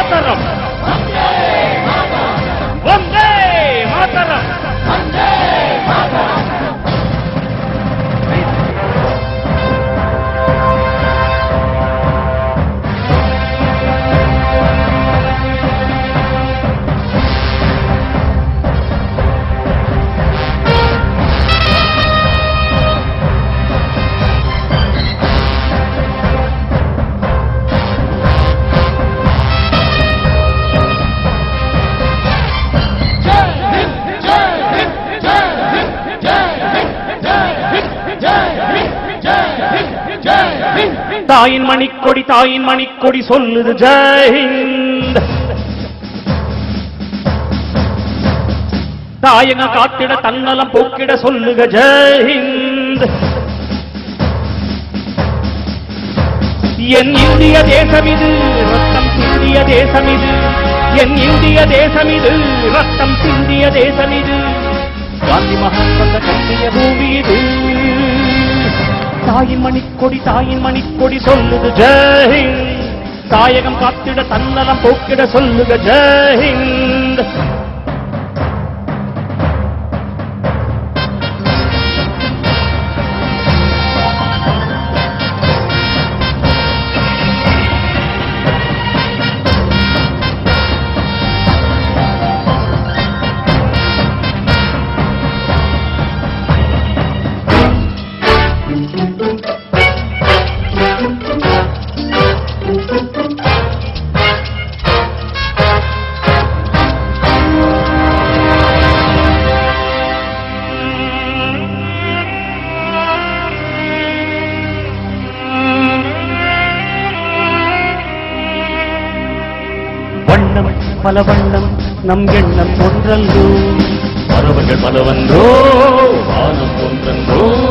மாதரம் வந்தே மாதரம் தாயின் மணிக்கொடி தாயின் மணிக்கொடி சொல்லுது ஜெயஹிந்த் தாயக காத்திட தன்னலம் போக்கிட சொல்லுக ஜெயஹிந்த் என் இந்திய தேசம் இது ரத்தம் சிந்திய தேசம் இது என் இந்திய தேசம் இது ரத்தம் சிந்திய தேசம் இது காந்தி மகான் வந்த கண்ணிய பூமி இது தாயின் மணிக்கொடி தாயின் மணிக்கொடி சொல்லுது ஜெயஹிந்த் தாயகம் காத்திட தன்னலம் போக்கிட சொல்லுக ஜெயஹிந்த் வண்ணம் பல வண்ணம் நம் எண்ணம் ஒன்றல்லோ பறவைகள் பலவன்றோ வானம் ஒன்றன்றோ